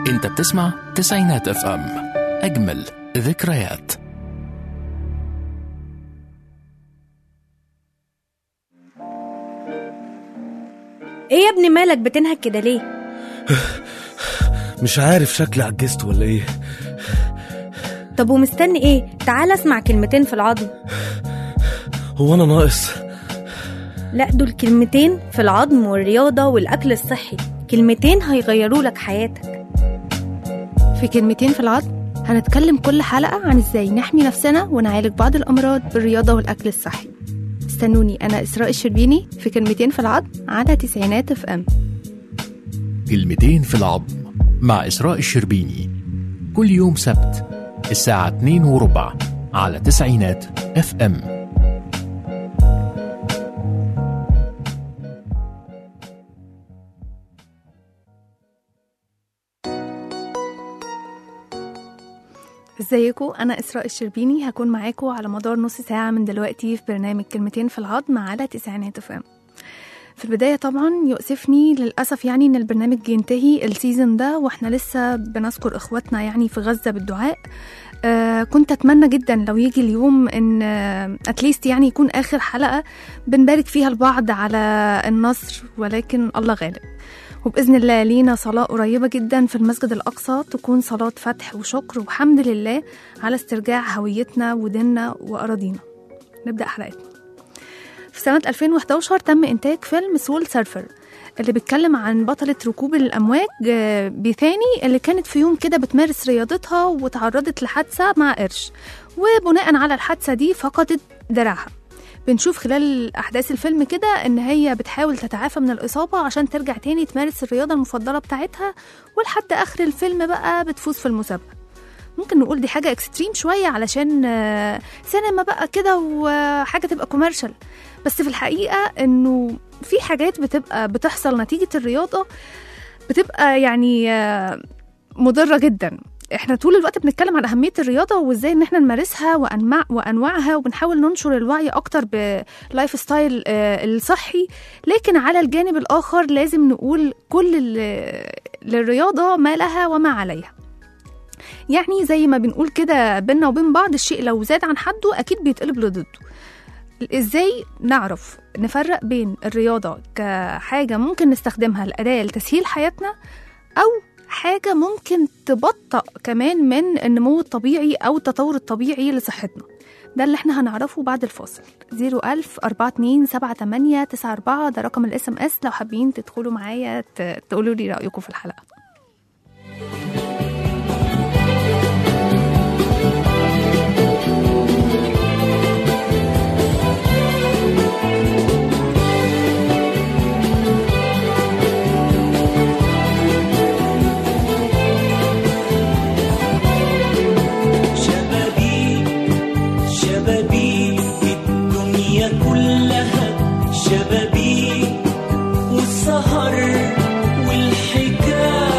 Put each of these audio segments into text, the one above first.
انت بتسمع تسعينات اف ام اجمل ذكريات ايه يا ابني مالك بتنهك كده ليه مش عارف شكلي عجزت ولا ايه طب ومستني ايه تعال اسمع كلمتين في العظم هو انا ناقص لا دول كلمتين في العظم والرياضة والأكل الصحي كلمتين هيغيروا لك حياتك في كلمتين في العظم هنتكلم كل حلقة عن ازاي نحمي نفسنا ونعالج بعض الأمراض بالرياضة والأكل الصحي استنوني أنا إسراء الشربيني في كلمتين في العظم على تسعينات اف ام كلمتين في العظم مع إسراء الشربيني كل يوم سبت الساعة 2 وربع على تسعينات اف ام ازيكم انا اسراء الشربيني هكون معاكم على مدار نص ساعه من دلوقتي في برنامج كلمتين في العظم على تسعينات اف ام في البداية طبعا يؤسفني للأسف يعني إن البرنامج ينتهي السيزون ده وإحنا لسه بنذكر إخواتنا يعني في غزة بالدعاء آه كنت أتمنى جدا لو يجي اليوم إن أتليست يعني يكون آخر حلقة بنبارك فيها البعض على النصر ولكن الله غالب وبإذن الله لينا صلاة قريبة جدا في المسجد الأقصى تكون صلاة فتح وشكر وحمد لله على استرجاع هويتنا وديننا وأراضينا نبدأ حلقتنا في سنة 2011 تم إنتاج فيلم سول سيرفر اللي بيتكلم عن بطلة ركوب الأمواج آه، بيثاني اللي كانت في يوم كده بتمارس رياضتها وتعرضت لحادثة مع قرش وبناء على الحادثة دي فقدت دراعها بنشوف خلال أحداث الفيلم كده إن هي بتحاول تتعافى من الإصابة عشان ترجع تاني تمارس الرياضة المفضلة بتاعتها ولحد آخر الفيلم بقى بتفوز في المسابقة ممكن نقول دي حاجة اكستريم شوية علشان آه، سينما بقى كده وحاجة تبقى كوميرشال بس في الحقيقة إنه في حاجات بتبقى بتحصل نتيجة الرياضة بتبقى يعني آه، مضرة جدا احنا طول الوقت بنتكلم عن أهمية الرياضة وازاي ان احنا نمارسها وأنواع وأنواعها وبنحاول ننشر الوعي أكتر بلايف ستايل آه، الصحي لكن على الجانب الآخر لازم نقول كل ال- للرياضة ما لها وما عليها يعني زي ما بنقول كده بينا وبين بعض الشيء لو زاد عن حده أكيد بيتقلب لضده ازاي نعرف نفرق بين الرياضة كحاجة ممكن نستخدمها لأداة لتسهيل حياتنا أو حاجة ممكن تبطأ كمان من النمو الطبيعي أو التطور الطبيعي لصحتنا ده اللي احنا هنعرفه بعد الفاصل 01000 42 78 94 ده رقم الاس ام اس لو حابين تدخلوا معايا ت- تقولوا لي رأيكم في الحلقة شبابيك شبابيك الدنيا كلها شبابيك والسهر والحكاية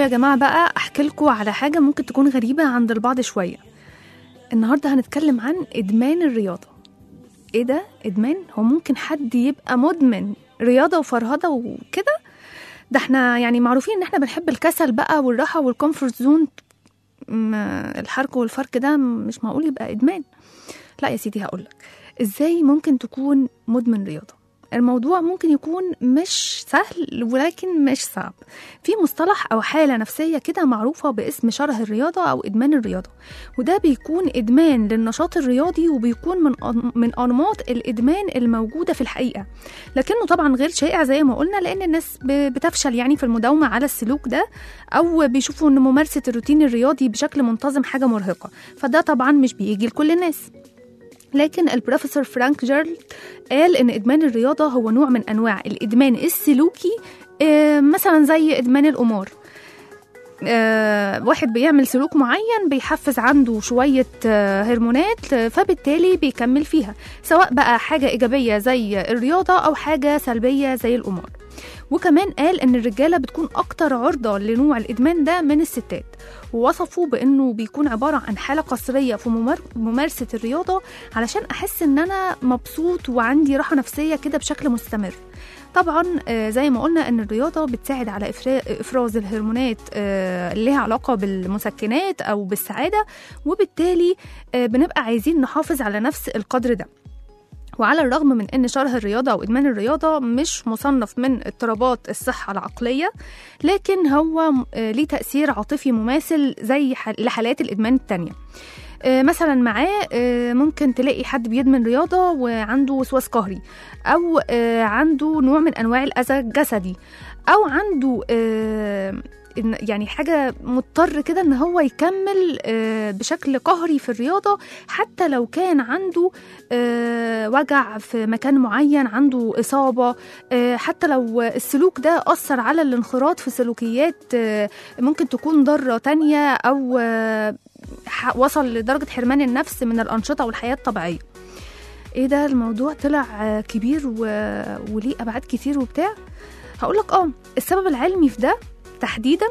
يا جماعة بقى أحكي لكم على حاجة ممكن تكون غريبة عند البعض شوية النهاردة هنتكلم عن إدمان الرياضة إيه ده إدمان؟ هو ممكن حد يبقى مدمن رياضة وفرهدة وكده ده احنا يعني معروفين ان احنا بنحب الكسل بقى والراحة والكومفورت زون م- الحرق والفرق ده مش معقول يبقى إدمان لا يا سيدي هقولك ازاي ممكن تكون مدمن رياضة الموضوع ممكن يكون مش سهل ولكن مش صعب في مصطلح او حاله نفسيه كده معروفه باسم شره الرياضه او ادمان الرياضه وده بيكون ادمان للنشاط الرياضي وبيكون من أن- من انماط الادمان الموجوده في الحقيقه لكنه طبعا غير شائع زي ما قلنا لان الناس ب- بتفشل يعني في المداومه على السلوك ده او بيشوفوا ان ممارسه الروتين الرياضي بشكل منتظم حاجه مرهقه فده طبعا مش بيجي لكل الناس لكن البروفيسور فرانك جيرل قال ان ادمان الرياضه هو نوع من انواع الادمان السلوكي آه، مثلا زي ادمان القمار آه، واحد بيعمل سلوك معين بيحفز عنده شوية آه، هرمونات آه، فبالتالي بيكمل فيها سواء بقى حاجة إيجابية زي الرياضة أو حاجة سلبية زي القمار وكمان قال ان الرجاله بتكون اكتر عرضه لنوع الادمان ده من الستات ووصفوا بانه بيكون عباره عن حاله قصريه في ممار- ممارسه الرياضه علشان احس ان انا مبسوط وعندي راحه نفسيه كده بشكل مستمر طبعا آه، زي ما قلنا ان الرياضه بتساعد على إفرا- افراز الهرمونات آه، اللي لها علاقه بالمسكنات او بالسعاده وبالتالي آه، بنبقى عايزين نحافظ على نفس القدر ده وعلى الرغم من ان شره الرياضه او ادمان الرياضه مش مصنف من اضطرابات الصحه العقليه لكن هو م- آه، ليه تاثير عاطفي مماثل زي ح- لحالات الادمان التانية آه، مثلا معاه آه، ممكن تلاقي حد بيدمن رياضه وعنده وسواس قهري او آه، عنده نوع من انواع الاذى الجسدي او عنده آه، إن- يعني حاجه مضطر كده ان هو يكمل آه، بشكل قهري في الرياضه حتى لو كان عنده آه، وجع في مكان معين عنده إصابة آه، حتى لو السلوك ده أثر على الانخراط في سلوكيات آه، ممكن تكون ضارة تانية أو آه، ح- وصل لدرجة حرمان النفس من الأنشطة والحياة الطبيعية ايه ده الموضوع طلع آه، كبير و... وليه ابعاد كتير وبتاع هقولك اه السبب العلمي في ده تحديدا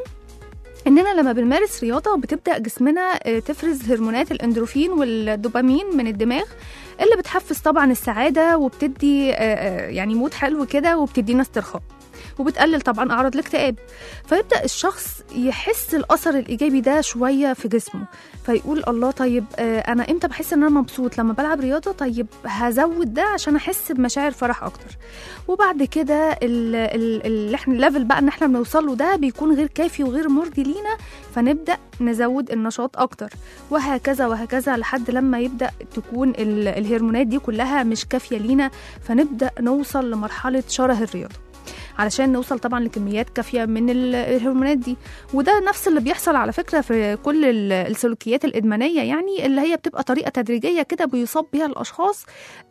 اننا لما بنمارس رياضه بتبدا جسمنا آه، تفرز هرمونات الاندروفين والدوبامين من الدماغ اللي بتحفز طبعا السعاده وبتدي آه، آه، يعني مود حلو كده وبتدينا استرخاء وبتقلل طبعا اعراض الاكتئاب فيبدا الشخص يحس الاثر الايجابي ده شويه في جسمه فيقول الله طيب آه، انا امتى بحس ان انا مبسوط لما بلعب رياضه طيب هزود ده عشان احس بمشاعر فرح اكتر وبعد كده ال- ال- اللي احنا الليفل بقى ان احنا بنوصل له ده بيكون غير كافي وغير مرضي لينا فنبدا نزود النشاط اكتر وهكذا وهكذا لحد لما يبدا تكون ال- الهرمونات دي كلها مش كافيه لينا فنبدا نوصل لمرحله شره الرياضه علشان نوصل طبعا لكميات كافيه من ال- الهرمونات دي وده نفس اللي بيحصل على فكره في كل ال- السلوكيات الادمانيه يعني اللي هي بتبقى طريقه تدريجيه كده بيصاب بيها الاشخاص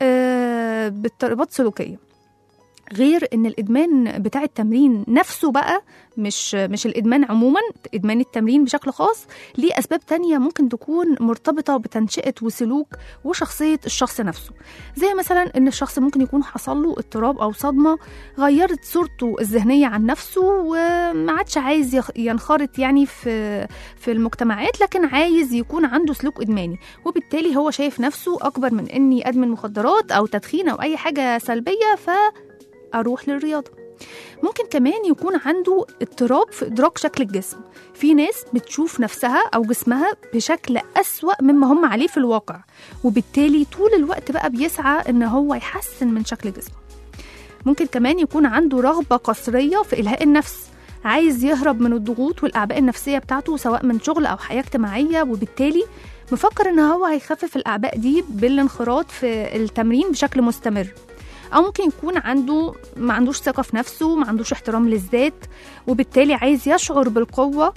آه، باضطرابات سلوكيه غير ان الادمان بتاع التمرين نفسه بقى مش مش الادمان عموما ادمان التمرين بشكل خاص ليه اسباب تانية ممكن تكون مرتبطه بتنشئه وسلوك وشخصيه الشخص نفسه زي مثلا ان الشخص ممكن يكون حصل له اضطراب او صدمه غيرت صورته الذهنيه عن نفسه وما عادش عايز يخ- ينخرط يعني في في المجتمعات لكن عايز يكون عنده سلوك ادماني وبالتالي هو شايف نفسه اكبر من اني ادمن مخدرات او تدخين او اي حاجه سلبيه فاروح للرياضه ممكن كمان يكون عنده اضطراب في إدراك شكل الجسم في ناس بتشوف نفسها أو جسمها بشكل أسوأ مما هم عليه في الواقع وبالتالي طول الوقت بقى بيسعى إن هو يحسن من شكل جسمه ممكن كمان يكون عنده رغبة قصرية في إلهاء النفس عايز يهرب من الضغوط والأعباء النفسية بتاعته سواء من شغل أو حياة اجتماعية وبالتالي مفكر إن هو هيخفف الأعباء دي بالانخراط في التمرين بشكل مستمر او ممكن يكون عنده ما عندوش ثقه في نفسه ما عندوش احترام للذات وبالتالي عايز يشعر بالقوه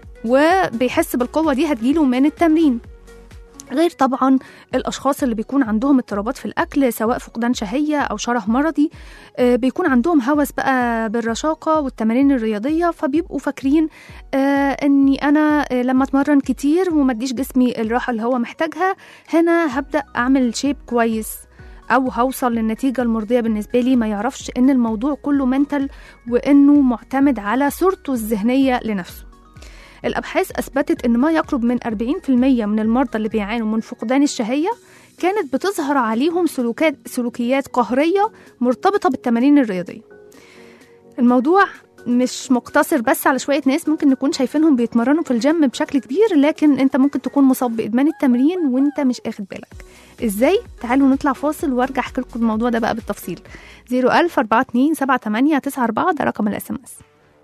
وبيحس بالقوه دي هتجيله من التمرين غير طبعا الاشخاص اللي بيكون عندهم اضطرابات في الاكل سواء فقدان شهيه او شره مرضي آه، بيكون عندهم هوس بقى بالرشاقه والتمارين الرياضيه فبيبقوا فاكرين آه، اني انا آه، لما اتمرن كتير وما اديش جسمي الراحه اللي هو محتاجها هنا هبدا اعمل شيب كويس او هوصل للنتيجه المرضيه بالنسبه لي ما يعرفش ان الموضوع كله منتل وانه معتمد على صورته الذهنيه لنفسه الأبحاث أثبتت إن ما يقرب من 40% من المرضى اللي بيعانوا من فقدان الشهية كانت بتظهر عليهم سلوكات سلوكيات قهرية مرتبطة بالتمارين الرياضية الموضوع مش مقتصر بس على شوية ناس ممكن نكون شايفينهم بيتمرنوا في الجيم بشكل كبير لكن انت ممكن تكون مصاب بإدمان التمرين وانت مش اخد بالك ازاي؟ تعالوا نطلع فاصل وارجع احكي لكم الموضوع ده بقى بالتفصيل 01000 42 78 94 ده رقم الاس ام اس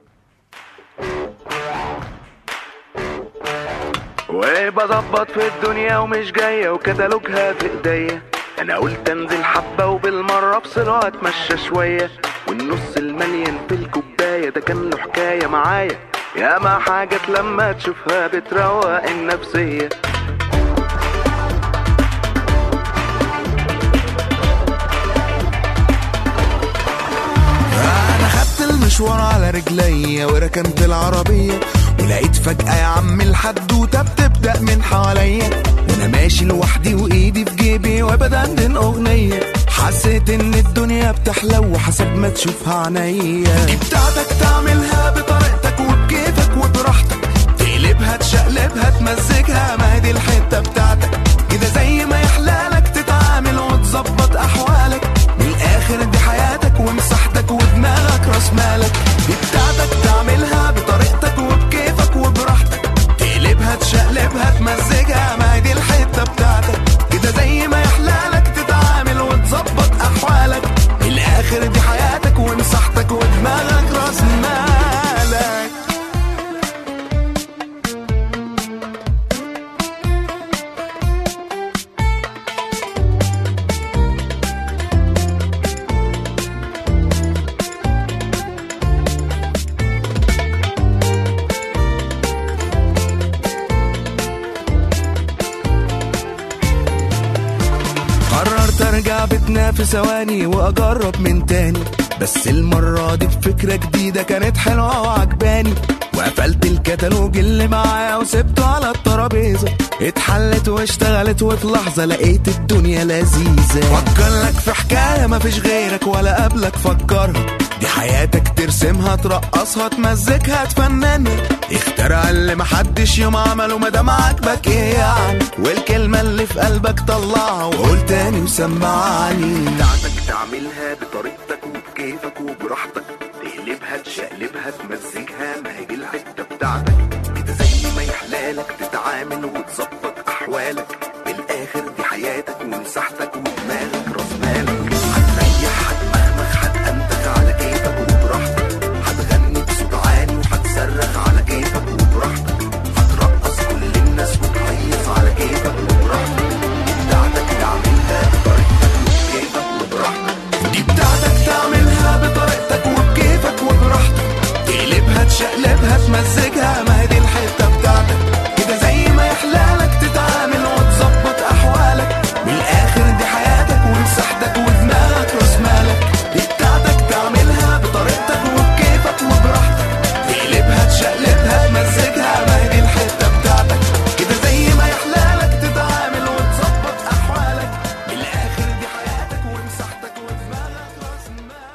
وبظبط في الدنيا ومش جاية وكتالوجها في ايديا انا قلت انزل حبة وبالمرة افصل واتمشى شوية والنص المليان في الكوباية ده كان له حكاية معايا ياما حاجات لما تشوفها بتروق النفسية انا خدت المشوار على رجليا وركنت العربية ولقيت فجأة يا عم الحدوتة بتبدأ من حواليا وانا ماشي لوحدي وايدي في جيبي وبدندن اغنية حسيت ان الدنيا بتحلو حسب ما تشوفها عينيا دي بتاعتك تعملها بطريقتك وبكيفك وبراحتك تقلبها تشقلبها تمزجها ما هي دي الحتة بتاعتك كده زي ما يحلالك تتعامل وتظبط احوالك من الاخر دي حياتك ومساحتك ودماغك راس مالك دي بتاعتك تعملها بطريقتك وبكيفك وبراحتك تقلبها تشقلبها تمزجها ما هي دي الحته بتاعتك كده زي ما يحلالك تتعامل وتظبط احوالك من الاخر دي حياتك ومساحتك ودماغك راس مالك قررت ارجع بيتنا في ثواني واجرب من تاني بس المرة دي بفكرة جديدة كانت حلوة وعجباني وقفلت الكتالوج اللي معايا وسبته على الترابيزة اتحلت واشتغلت وفي لحظة لقيت الدنيا لذيذة فكر لك في حكاية مفيش غيرك ولا قبلك فكرها دي حياتك ترسمها ترقصها تمزجها تفننها اخترع اللي محدش يوم عمله مادام عاجبك ايه يعني والكلمة اللي في قلبك طلعها وقول تاني وسمعني بتاعتك تعملها بطريقتك وبكيفك وبراحتك تقلبها تشقلبها تمزجها ما هي دي الحته بتاعتك كده زي ما يحلالك تتعامل وتظبط احوالك بالاخر دي حياتك ومساحتك ودماغك راس مالك هتريح هتمخمخ هتأنتخ على كيفك وبراحتك هتغني بصوت عالي وهتصرخ على كيفك وبراحتك هترقص كل الناس وتهيص على كيفك وبراحتك بتاعتك تعملها بطريقتك وبكيفك وبراحتك دي بتاعتك تعملها بطريقتك وبكيفك وبراحتك تقلبها تشقلبها تمزجها ما هي دي الحته بتاعتك كده زي ما يحلالك تتعامل وتظبط احوالك من الاخر دي حياتك ومساحتك ودماغك راس مالك دي بتاعتك تعملها بطريقتك وبكيفك وبراحتك تقلبها تشقلبها تمزجها ما هي دي الحته بتاعتك كده زي ما يحلالك تتعامل وتظبط احوالك من الاخر دي حياتك ومساحتك ودماغك راس مالك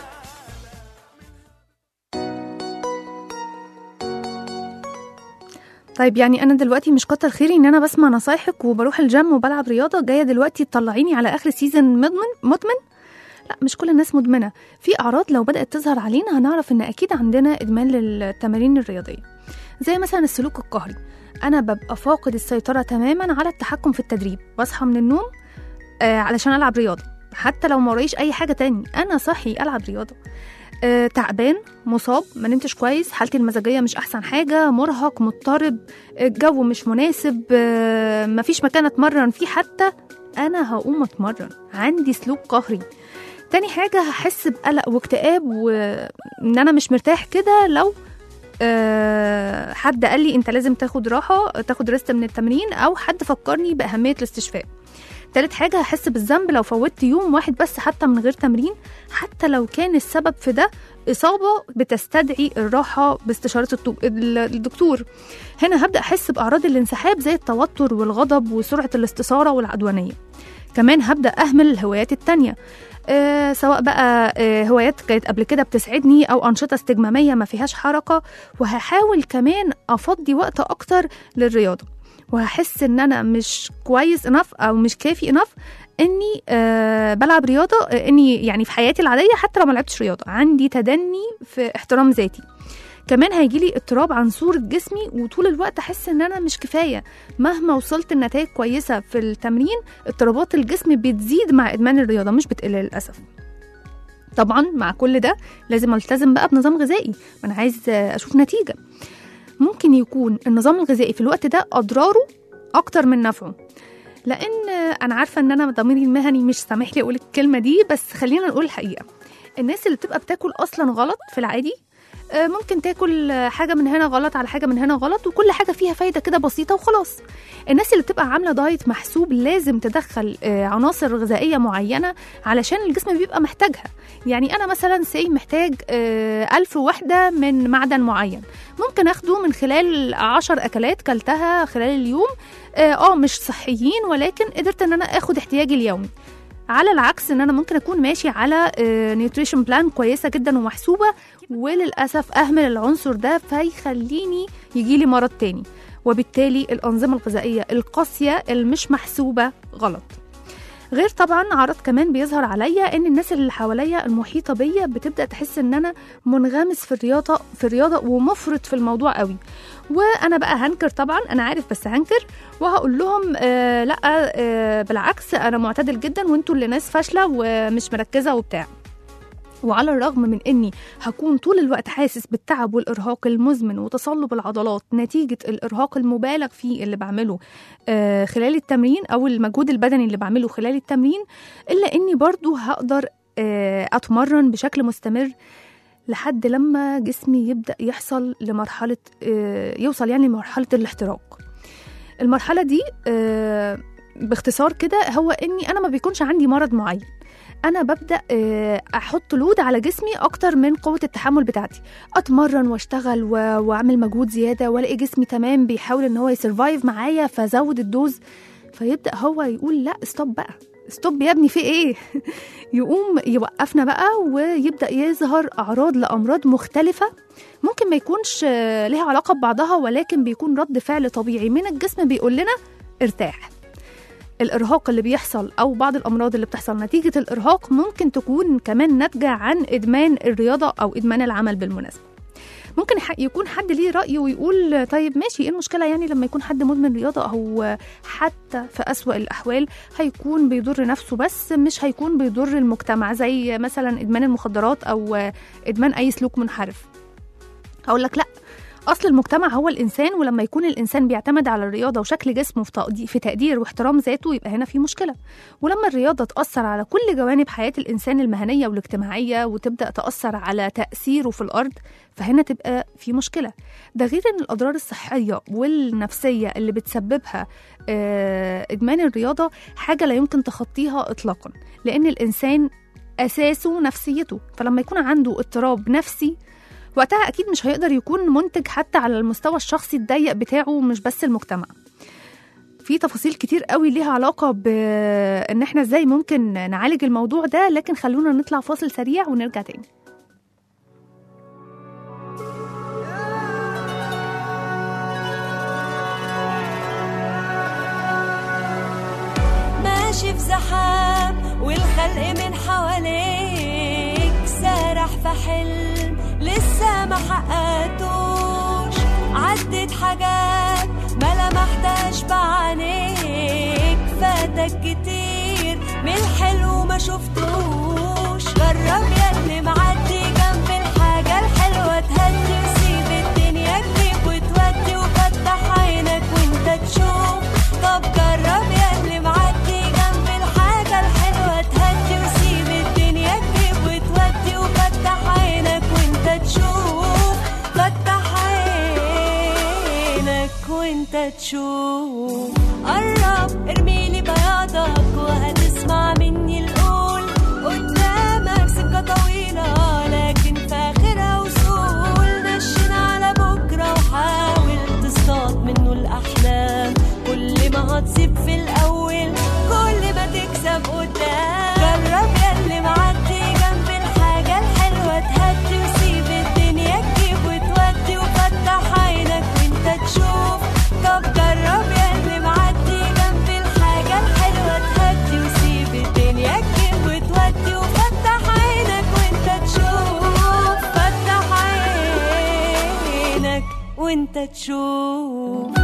طيب يعني انا دلوقتي مش كتر خيري ان انا بسمع نصايحك وبروح الجيم وبلعب رياضه جايه دلوقتي تطلعيني على اخر سيزون مدمن مدمن لا مش كل الناس مدمنه في اعراض لو بدات تظهر علينا هنعرف ان اكيد عندنا ادمان للتمارين الرياضيه زي مثلا السلوك القهري انا ببقى فاقد السيطره تماما على التحكم في التدريب بصحى من النوم آه علشان العب رياضه حتى لو ما ورايش اي حاجه تاني انا صحي العب رياضه آه، تعبان مصاب ما نمتش كويس حالتي المزاجيه مش احسن حاجه مرهق مضطرب الجو مش مناسب آه، مفيش مكان اتمرن فيه حتى انا هقوم اتمرن عندي سلوك قهري تاني حاجه هحس بقلق واكتئاب وان انا مش مرتاح كده لو آه، حد قال لي انت لازم تاخد راحه تاخد ريست من التمرين او حد فكرني باهميه الاستشفاء تالت حاجة هحس بالذنب لو فوتت يوم واحد بس حتى من غير تمرين حتى لو كان السبب في ده إصابة بتستدعي الراحة باستشارة الطو- ال- الدكتور هنا هبدأ أحس بأعراض الانسحاب زي التوتر والغضب وسرعة الاستثارة والعدوانية كمان هبدا اهمل الهوايات التانية آه سواء بقى آه هوايات كانت قبل كده بتسعدني او انشطه استجماميه ما فيهاش حركه وهحاول كمان افضي وقت اكتر للرياضه وهحس ان انا مش كويس انف او مش كافي انف اني آه بلعب رياضه آه اني يعني في حياتي العاديه حتى لو ما لعبتش رياضه عندي تدني في احترام ذاتي كمان هيجيلي اضطراب عن صورة جسمي وطول الوقت أحس إن أنا مش كفاية مهما وصلت لنتائج كويسة في التمرين اضطرابات الجسم بتزيد مع إدمان الرياضة مش بتقل للأسف طبعا مع كل ده لازم التزم بقى بنظام غذائي ما انا عايز اشوف نتيجه ممكن يكون النظام الغذائي في الوقت ده اضراره اكتر من نفعه لان انا عارفه ان انا ضميري المهني مش سامح لي اقول الكلمه دي بس خلينا نقول الحقيقه الناس اللي بتبقى بتاكل اصلا غلط في العادي آه، ممكن تاكل آه، حاجه من هنا غلط على حاجه من هنا غلط وكل حاجه فيها فايده كده بسيطه وخلاص الناس اللي بتبقى عامله دايت محسوب لازم تدخل آه، عناصر غذائيه معينه علشان الجسم بيبقى محتاجها يعني انا مثلا سي محتاج آه، ألف وحده من معدن معين ممكن اخده من خلال عشر اكلات كلتها خلال اليوم اه آه، مش صحيين ولكن قدرت ان انا اخد احتياجي اليومي على العكس ان انا ممكن اكون ماشي على نيوتريشن بلان كويسه جدا ومحسوبه وللاسف اهمل العنصر ده فيخليني يجيلي مرض تاني وبالتالي الانظمه الغذائيه القاسيه المش محسوبه غلط غير طبعا عرض كمان بيظهر عليا ان الناس اللي حواليا المحيطه بيا بتبدا تحس ان انا منغمس في الرياضه في الرياضه ومفرط في الموضوع قوي وانا بقى هنكر طبعا انا عارف بس هنكر وهقول لهم آه لا آه بالعكس انا معتدل جدا وانتوا اللي ناس فاشله ومش مركزه وبتاع وعلى الرغم من اني هكون طول الوقت حاسس بالتعب والارهاق المزمن وتصلب العضلات نتيجه الارهاق المبالغ فيه اللي بعمله آه خلال التمرين او المجهود البدني اللي بعمله خلال التمرين الا اني برضو هقدر آه اتمرن بشكل مستمر لحد لما جسمي يبدا يحصل لمرحله آه يوصل يعني لمرحله الاحتراق المرحله دي آه باختصار كده هو اني انا ما بيكونش عندي مرض معين انا ببدا آه، احط لود على جسمي اكتر من قوه التحمل بتاعتي اتمرن واشتغل و- واعمل مجهود زياده والاقي جسمي تمام بيحاول ان هو يسرفايف معايا فزود الدوز فيبدا هو يقول لا ستوب بقى ستوب يا ابني في ايه يقوم يوقفنا بقى ويبدا يظهر اعراض لامراض مختلفه ممكن ما يكونش آه، ليها علاقه ببعضها ولكن بيكون رد فعل طبيعي من الجسم بيقول لنا ارتاح الارهاق اللي بيحصل او بعض الامراض اللي بتحصل نتيجه الارهاق ممكن تكون كمان ناتجه عن ادمان الرياضه او ادمان العمل بالمناسبه ممكن ح- يكون حد ليه راي ويقول طيب ماشي ايه المشكله يعني لما يكون حد مدمن رياضه او حتى في اسوا الاحوال هيكون بيضر نفسه بس مش هيكون بيضر المجتمع زي مثلا ادمان المخدرات او ادمان اي سلوك منحرف هقول لك لا اصل المجتمع هو الانسان ولما يكون الانسان بيعتمد على الرياضه وشكل جسمه في تقدير, في تقدير واحترام ذاته يبقى هنا في مشكله ولما الرياضه تاثر على كل جوانب حياه الانسان المهنيه والاجتماعيه وتبدا تاثر على تاثيره في الارض فهنا تبقى في مشكله ده غير ان الاضرار الصحيه والنفسيه اللي بتسببها آه، ادمان الرياضه حاجه لا يمكن تخطيها اطلاقا لان الانسان اساسه نفسيته فلما يكون عنده اضطراب نفسي وقتها اكيد مش هيقدر يكون منتج حتى على المستوى الشخصي الضيق بتاعه مش بس المجتمع في تفاصيل كتير قوي ليها علاقة بإن احنا ازاي ممكن نعالج الموضوع ده لكن خلونا نطلع فاصل سريع ونرجع تاني ماشي في زحام والخلق من حواليك سارح في حلم لسه ما حققتوش عدت حاجات ما لمحتهاش بعينيك فاتك كتير من الحلو ما شفتوش جرب ياللي معدي جنب الحاجة الحلوة تهدي وسيب الدنيا تجيب وتودي وفتح عينك وانت تشوف طب جرب ياللي معدي جنب الحاجة الحلوة تهدي وسيب الدنيا تجيب وتودي وفتح عينك وانت تشوف فتح عينك وانت تشوف قرب ارميلي بياضك وهتسمع مني القول قدامك سكة طويلة لكن في آخرها وصول نشن على بكرة وحاول تصطاد منه الأحلام كل ما هتصيب في الأول كل ما تكسب وانت تشوف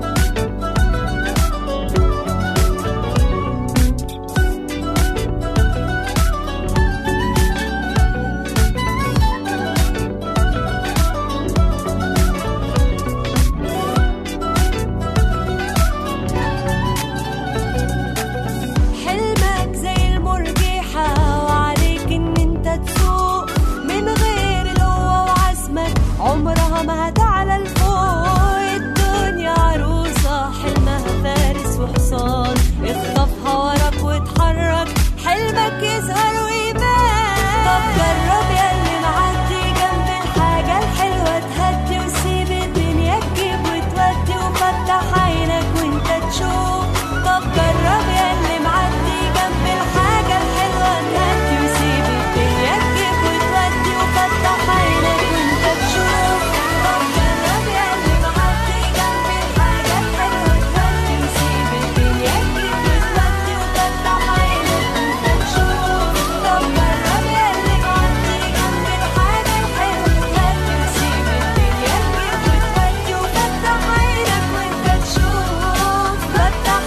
حلمك زي المرجحة وعليك ان انت تسوق من غير القوة وعزمك عمرها ما هتعلى لفوق الدنيا عروسة حلمها فارس وحصان اخطفها وراك واتحرك حلمك يظهر ويبان طب جرب ياللي معدي جنب الحاجة الحلوة تهدي وسيب الدنيا تجيب وتودي وفتح عينك وانت تشوف طب جرب ياللي معدي جنب الحاجة الحلوة تهدي وسيب الدنيا تجيب وتودي وفتح عينك وانت تشوف طب جرب ياللي معدي جنب الحاجة الحلوة تهدي وسيب الدنيا تجيب وتودي وفتح عينك وانت تشوف طب جرب ياللي معدي جنب الحاجة الحلوة تهدي وسيب الدنيا تجيب وتودي وفتح عينك وانت تشوف فتح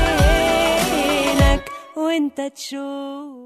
عينك وانت تشوف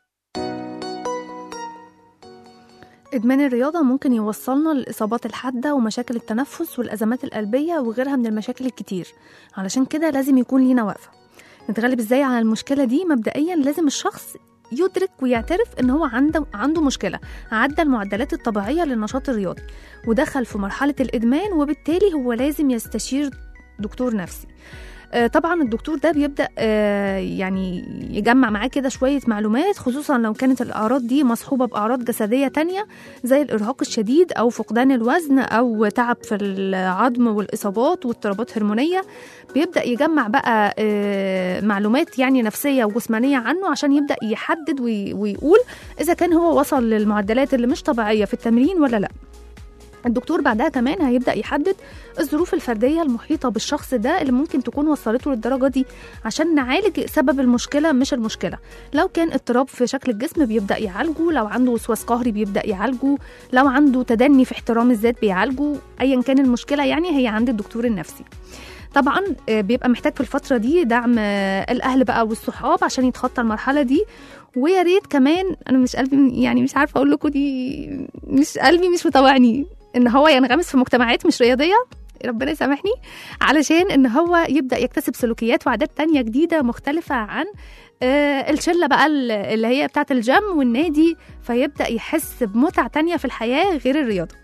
إدمان الرياضة ممكن يوصلنا للإصابات الحادة ومشاكل التنفس والأزمات القلبية وغيرها من المشاكل الكتير علشان كده لازم يكون لينا وقفة نتغلب إزاي على المشكلة دي مبدئيا لازم الشخص يدرك ويعترف ان هو عنده عنده مشكله عدى المعدلات الطبيعيه للنشاط الرياضي ودخل في مرحله الادمان وبالتالي هو لازم يستشير دكتور نفسي آه، طبعا الدكتور ده بيبدا آه، يعني يجمع معاه كده شويه معلومات خصوصا لو كانت الاعراض دي مصحوبه باعراض جسديه تانية زي الارهاق الشديد او فقدان الوزن او تعب في العظم والاصابات واضطرابات هرمونيه بيبدا يجمع بقى آه، معلومات يعني نفسيه وجسمانيه عنه عشان يبدا يحدد وي- ويقول اذا كان هو وصل للمعدلات اللي مش طبيعيه في التمرين ولا لا الدكتور بعدها كمان هيبدأ يحدد الظروف الفردية المحيطة بالشخص ده اللي ممكن تكون وصلته للدرجة دي عشان نعالج سبب المشكلة مش المشكلة لو كان اضطراب في شكل الجسم بيبدأ يعالجه لو عنده وسواس قهري بيبدأ يعالجه لو عنده تدني في احترام الذات بيعالجه أيا كان المشكلة يعني هي عند الدكتور النفسي طبعا آه، بيبقى محتاج في الفترة دي دعم آه، الأهل بقى والصحاب عشان يتخطى المرحلة دي ويا ريت كمان انا مش قلبي يعني مش عارفه اقول لكم دي مش قلبي مش مطوعني ان هو ينغمس في مجتمعات مش رياضيه ربنا يسامحني علشان ان هو يبدا يكتسب سلوكيات وعادات تانية جديده مختلفه عن آه، الشله بقى ال- اللي هي بتاعه الجيم والنادي فيبدا يحس بمتع تانية في الحياه غير الرياضه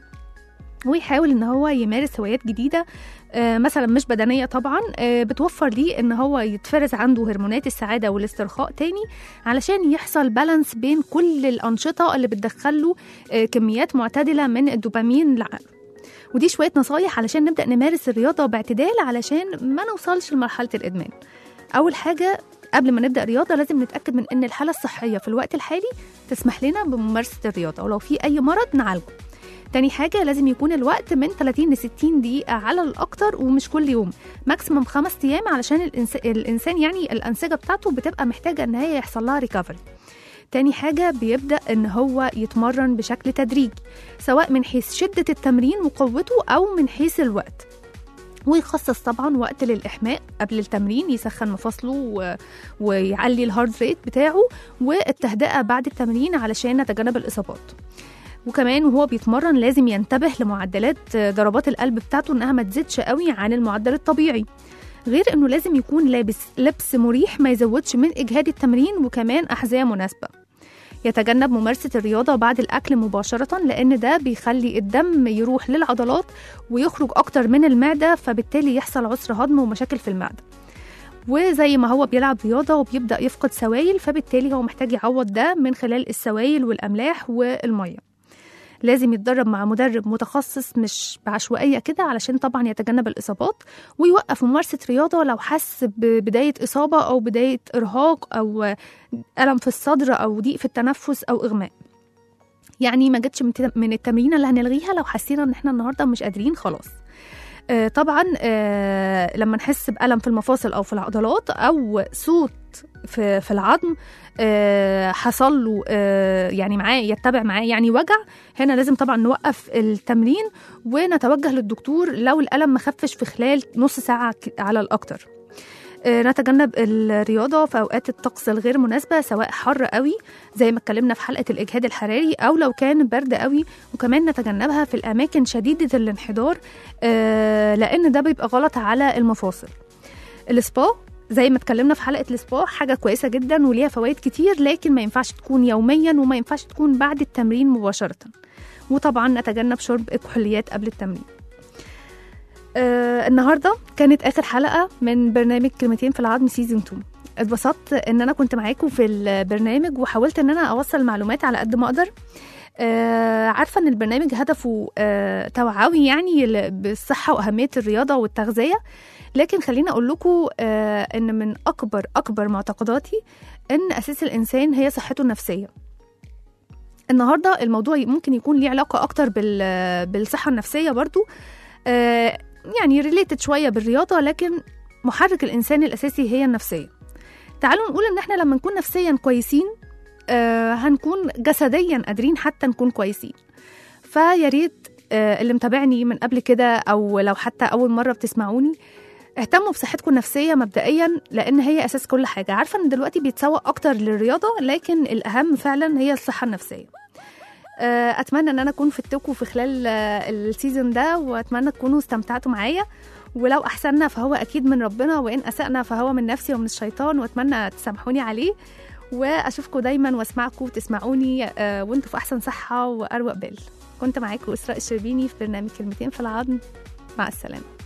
ويحاول ان هو يمارس هوايات جديده آه، مثلا مش بدنيه طبعا آه، بتوفر ليه ان هو يتفرز عنده هرمونات السعاده والاسترخاء تاني علشان يحصل بالانس بين كل الانشطه اللي بتدخله آه، كميات معتدله من الدوبامين لعقله ودي شويه نصايح علشان نبدا نمارس الرياضه باعتدال علشان ما نوصلش لمرحله الادمان اول حاجه قبل ما نبدا رياضه لازم نتاكد من ان الحاله الصحيه في الوقت الحالي تسمح لنا بممارسه الرياضه ولو في اي مرض نعالجه تاني حاجة لازم يكون الوقت من 30 ل 60 دقيقة على الأكتر ومش كل يوم ماكسيموم خمس أيام علشان الإنس... الإنسان يعني الأنسجة بتاعته بتبقى محتاجة إن هي يحصل لها ريكفري تاني حاجة بيبدأ إن هو يتمرن بشكل تدريجي سواء من حيث شدة التمرين وقوته أو من حيث الوقت ويخصص طبعا وقت للإحماء قبل التمرين يسخن مفاصله و... ويعلي الهارد ريت بتاعه والتهدئة بعد التمرين علشان نتجنب الإصابات وكمان وهو بيتمرن لازم ينتبه لمعدلات ضربات القلب بتاعته انها ما تزيدش قوي عن المعدل الطبيعي غير انه لازم يكون لابس لبس مريح ما يزودش من اجهاد التمرين وكمان احذيه مناسبه يتجنب ممارسة الرياضة بعد الأكل مباشرة لأن ده بيخلي الدم يروح للعضلات ويخرج أكتر من المعدة فبالتالي يحصل عسر هضم ومشاكل في المعدة وزي ما هو بيلعب رياضة وبيبدأ يفقد سوائل فبالتالي هو محتاج يعوض ده من خلال السوائل والأملاح والمية لازم يتدرب مع مدرب متخصص مش بعشوائية كده علشان طبعا يتجنب الإصابات ويوقف ممارسة رياضة لو حس ببداية إصابة أو بداية إرهاق أو ألم في الصدر أو ضيق في التنفس أو إغماء يعني ما جتش من تم- من التمرين اللي هنلغيها لو حسينا ان احنا النهارده مش قادرين خلاص آه، طبعا آه، لما نحس بألم في المفاصل أو في العضلات أو صوت في في العظم آه، حصل له آه، يعني معاه يتبع معاه يعني وجع هنا لازم طبعا نوقف التمرين ونتوجه للدكتور لو الالم ما خفش في خلال نص ساعه ك- على الاكتر آه، نتجنب الرياضه في اوقات الطقس الغير مناسبه سواء حر قوي زي ما اتكلمنا في حلقه الاجهاد الحراري او لو كان برد قوي وكمان نتجنبها في الاماكن شديده الانحدار آه، لان ده بيبقى غلط على المفاصل السبا زي ما اتكلمنا في حلقه السبا حاجه كويسه جدا وليها فوائد كتير لكن ما ينفعش تكون يوميا وما ينفعش تكون بعد التمرين مباشره وطبعا نتجنب شرب الكحوليات قبل التمرين آه النهارده كانت اخر حلقه من برنامج كلمتين في العظم سيزون 2 اتبسطت ان انا كنت معاكم في البرنامج وحاولت ان انا اوصل معلومات على قد ما اقدر آه عارفه ان البرنامج هدفه آه توعوي يعني ل- بالصحه واهميه الرياضه والتغذيه لكن خليني اقول لكم آه ان من اكبر اكبر معتقداتي ان اساس الانسان هي صحته النفسيه النهارده الموضوع ممكن يكون ليه علاقه اكتر بال بالصحه النفسيه برضو آه يعني ريليتد شويه بالرياضه لكن محرك الانسان الاساسي هي النفسيه تعالوا نقول ان احنا لما نكون نفسيا كويسين آه هنكون جسديا قادرين حتى نكون كويسين فيا ريت آه اللي متابعني من قبل كده او لو حتى اول مره بتسمعوني اهتموا بصحتكم النفسيه مبدئيا لان هي اساس كل حاجه عارفه ان دلوقتي بيتسوق اكتر للرياضه لكن الاهم فعلا هي الصحه النفسيه آه، اتمنى ان انا اكون فدتكم في خلال آه، السيزون ده واتمنى تكونوا استمتعتوا معايا ولو احسننا فهو اكيد من ربنا وان اسانا فهو من نفسي ومن الشيطان واتمنى تسامحوني عليه واشوفكم دايما واسمعكم وتسمعوني آه، وانتوا في احسن صحه واروق بال كنت معاكم اسراء الشربيني في برنامج كلمتين في العظم مع السلامه